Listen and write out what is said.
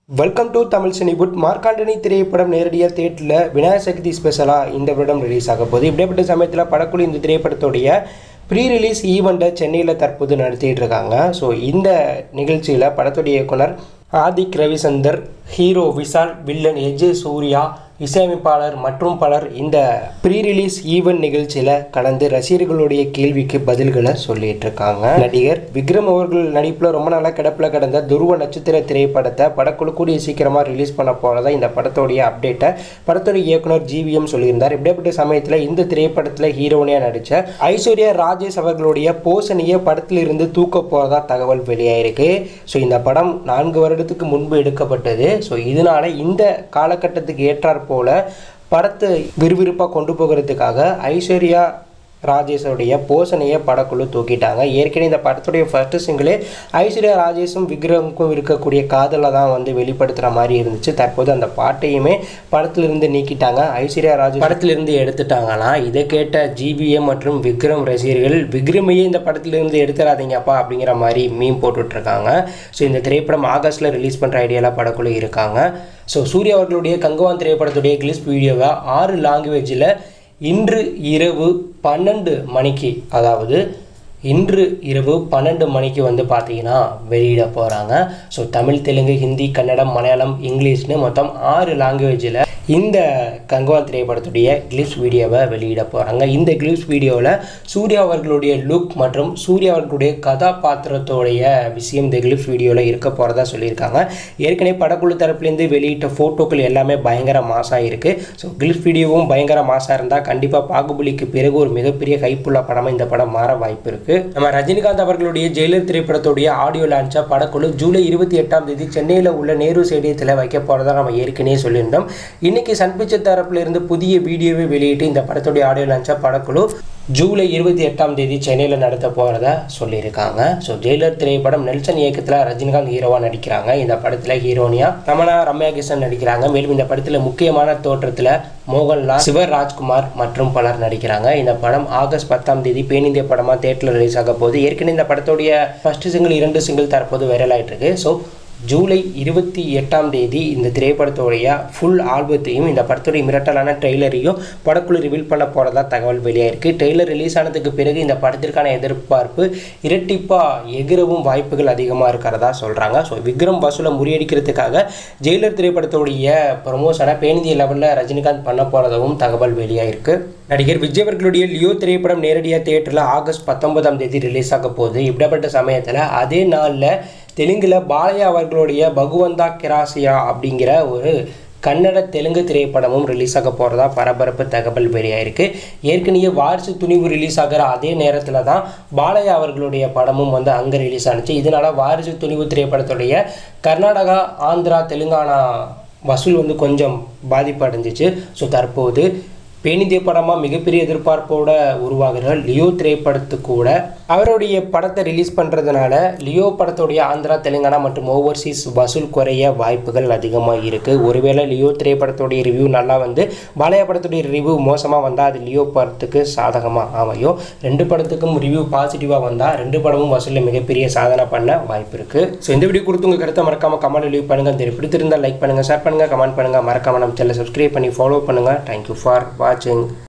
welcome to Tamil சினிபுட் Mark Antony திரைப்படம் நேரடியாக தேட்டரில் விநாயகர் சக்தி ஸ்பெஷலாக இந்த வருடம் ரிலீஸ் ஆக போகுது இப்படிப்பட்ட சமயத்தில் படக்குழு இந்த திரைப்படத்துடைய ப்ரீ ரிலீஸ் ஈவெண்ட்டை சென்னையில் தற்போது நடத்திட்டு இருக்காங்க ஸோ இந்த நிகழ்ச்சியில் படத்துடைய இயக்குனர் Adhik Ravichander hero Vishal villain S J Suryah இசையமைப்பாளர் மற்றும் பலர் இந்த ப்ரீ ரிலீஸ் ஈவெண்ட் நிகழ்ச்சியில் கலந்து ரசிகர்களுடைய கேள்விக்கு பதில்களை சொல்லிட்டு இருக்காங்க நடிகர் விக்ரம் அவர்கள் நடிப்பில் ரொம்ப நாளாக கிடப்பில் கிடந்த துருவ நட்சத்திர திரைப்படத்தை படக்குழு கூடிய சீக்கிரமாக ரிலீஸ் பண்ண போகிறதா இந்த படத்தோடைய அப்டேட்டை படத்தோட இயக்குனர் ஜிவிஎம் சொல்லியிருந்தார் இப்படிப்பட்ட சமயத்தில் இந்த திரைப்படத்தில் ஹீரோனியாக நடித்த ஐஸ்வர்யா ராஜேஷ் அவர்களுடைய போஷணியை படத்திலிருந்து தூக்க போகிறதா தகவல் வெளியாயிருக்கு ஸோ இந்த படம் நான்கு வருடத்துக்கு முன்பு எடுக்கப்பட்டது ஸோ இதனால இந்த காலகட்டத்துக்கு ஏற்றாற் போல படத்தை விறுவிறுப்பாக கொண்டு போகிறதுக்காக ஐஸ்வர்யா ராஜேஷோடைய போஷணையை படக்குழு தூக்கிட்டாங்க ஏற்கனவே இந்த படத்துடைய ஃபர்ஸ்ட் சிங்கிளே ஐஸ்வர்யா ராஜேஷும் விக்ரமுக்கும் இருக்கக்கூடிய காதலை தான் வந்து வெளிப்படுத்துகிற மாதிரி இருந்துச்சு தற்போது அந்த பாட்டையுமே படத்திலிருந்து நீக்கிட்டாங்க ஐஸ்வர்யா ராஜேஷ் படத்திலிருந்து எடுத்துட்டாங்களாம் இதை கேட்ட ஜிபிஎம் மற்றும் விக்ரம் ரசிகர்கள் விக்ரமையே இந்த படத்திலிருந்து எடுத்துடாதீங்கப்பா அப்படிங்கிற மாதிரி மீன் போட்டுட்ருக்காங்க ஸோ இந்த திரைப்படம் ஆகஸ்ட்டில் ரிலீஸ் பண்ணுற ஐடியாவில் படக்குழு இருக்காங்க ஸோ சூர்யா அவர்களுடைய கங்குவான் திரைப்படத்துடைய கிளிஸ் வீடியோவை ஆறு லாங்குவேஜில் இன்று இரவு பன்னெண்டு மணிக்கு அதாவது இன்று இரவு பன்னெண்டு மணிக்கு வந்து பார்த்தீங்கன்னா வெளியிட போகிறாங்க ஸோ தமிழ் தெலுங்கு ஹிந்தி கன்னடம் மலையாளம் இங்கிலீஷ்னு மொத்தம் ஆறு லாங்குவேஜில் இந்த கங்குவான் திரைப்படத்துடைய கிளிப்ஸ் வீடியோவை வெளியிட போகிறாங்க இந்த கிளிப்ஸ் வீடியோவில் சூர்யா அவர்களுடைய லுக் மற்றும் சூர்யா அவர்களுடைய கதாபாத்திரத்தோடைய விஷயம் இந்த கிளிப்ஸ் வீடியோவில் இருக்க போகிறதா சொல்லியிருக்காங்க ஏற்கனவே படக்குழு தரப்புலேருந்து வெளியிட்ட ஃபோட்டோக்கள் எல்லாமே பயங்கர மாசாக இருக்குது ஸோ கிளிப்ஸ் வீடியோவும் பயங்கர மாசாக இருந்தால் கண்டிப்பாக பாகுபலிக்கு பிறகு ஒரு மிகப்பெரிய கைப்புள்ள படமாக இந்த படம் மாற வாய்ப்பு இருக்குது நம்ம ரஜினிகாந்த் அவர்களுடைய ஜெயிலர் திரைப்படத்துடைய ஆடியோ லான்ச்சை படக்குழு ஜூலை இருபத்தி எட்டாம் தேதி சென்னையில் உள்ள நேரு ஸ்டேடியத்தில் வைக்க போகிறதா நம்ம ஏற்கனவே சொல்லியிருந்தோம் இன்னைக்கு சன் பிக்சர் தரப்புல இருந்து புதிய வீடியோவை வெளியிட்டு இந்த படத்துடைய ஆடியோ லான்ச்சை படக்குழு ஜூலை இருபத்தி எட்டாம் தேதி சென்னையில் நடத்த போகிறதா சொல்லியிருக்காங்க ஸோ ஜெயிலர் திரைப்படம் நெல்சன் இயக்கத்தில் ரஜினிகாந்த் ஹீரோவாக நடிக்கிறாங்க இந்த படத்தில் ஹீரோனியா ரமணா ரம்யா கிருஷ்ணன் நடிக்கிறாங்க மேலும் இந்த படத்தில் முக்கியமான தோற்றத்தில் மோகன்லால் சிவராஜ்குமார் மற்றும் பலர் நடிக்கிறாங்க இந்த படம் ஆகஸ்ட் பத்தாம் தேதி பேனிந்திய படமாக தேட்டரில் ரிலீஸ் ஆக போகுது ஏற்கனவே இந்த படத்துடைய ஃபர்ஸ்ட் சிங்கிள் இரண்டு சிங்கிள் தற்போது வைரல் ஆகிட்டு இருக்கு ஸோ ஜூலை இருபத்தி எட்டாம் தேதி இந்த திரைப்படத்துடைய ஃபுல் ஆல்பத்தையும் இந்த படத்துடைய மிரட்டலான ட்ரெய்லரையும் படக்குழு ரிவீல் பண்ண போகிறதா தகவல் வெளியாயிருக்கு ட்ரெய்லர் ரிலீஸ் ஆனதுக்கு பிறகு இந்த படத்திற்கான எதிர்பார்ப்பு இரட்டிப்பாக எகிரவும் வாய்ப்புகள் அதிகமாக இருக்கிறதா சொல்கிறாங்க ஸோ விக்ரம் வசூலை முறியடிக்கிறதுக்காக ஜெயிலர் திரைப்படத்துடைய ப்ரொமோஷனை பேணிந்திய லெவலில் ரஜினிகாந்த் பண்ண போகிறதாகவும் தகவல் வெளியாயிருக்கு நடிகர் விஜய் அவர்களுடைய லியோ திரைப்படம் நேரடியாக தியேட்டரில் ஆகஸ்ட் பத்தொன்பதாம் தேதி ரிலீஸ் ஆக போகுது இப்படிப்பட்ட சமயத்தில் அதே நாளில் தெலுங்கில் பாலையா அவர்களுடைய பகுவந்தா கிராசியா அப்படிங்கிற ஒரு கன்னட தெலுங்கு திரைப்படமும் ரிலீஸ் ஆக போகிறதா பரபரப்பு தகவல் வெளியாயிருக்கு ஏற்கனவே வாரிசு துணிவு ரிலீஸ் ஆகிற அதே நேரத்தில் தான் பாலையா அவர்களுடைய படமும் வந்து அங்கே ரிலீஸ் ஆனிச்சு இதனால் வாரிசு துணிவு திரைப்படத்துடைய கர்நாடகா ஆந்திரா தெலுங்கானா வசூல் வந்து கொஞ்சம் பாதிப்பு அடைஞ்சிச்சு ஸோ தற்போது பேணிந்திய படமாக மிகப்பெரிய எதிர்பார்ப்போட உருவாகிற லியோ படத்து கூட அவருடைய படத்தை ரிலீஸ் பண்ணுறதுனால லியோ படத்துடைய ஆந்திரா தெலுங்கானா மற்றும் ஓவர்சீஸ் வசூல் குறைய வாய்ப்புகள் அதிகமாக இருக்குது ஒருவேளை லியோ திரைப்படத்துடைய ரிவ்யூ நல்லா வந்து பாலையா படத்துடைய ரிவ்யூ மோசமாக வந்தால் அது லியோ படத்துக்கு சாதகமாக அமையும் ரெண்டு படத்துக்கும் ரிவ்யூ பாசிட்டிவாக வந்தால் ரெண்டு படமும் வசூலில் மிகப்பெரிய சாதனை பண்ண வாய்ப்பு இருக்குது ஸோ இந்த வீடியோ கொடுத்து உங்கள் கருத்தை மறக்காமல் கமெண்ட் லீவ் பண்ணுங்கள் தெரியும் பிடித்திருந்தால் லைக் பண்ணுங்கள் ஷேர் பண்ணுங்கள் கமெண்ட் பண்ணுங்கள் மறக்காமல் நம்ம சேனலை சப்ஸ்கிரைப் பண்ணி ஃபாலோ பண்ணுங்கள் தேங்க்யூ ஃபார் வாட்சிங்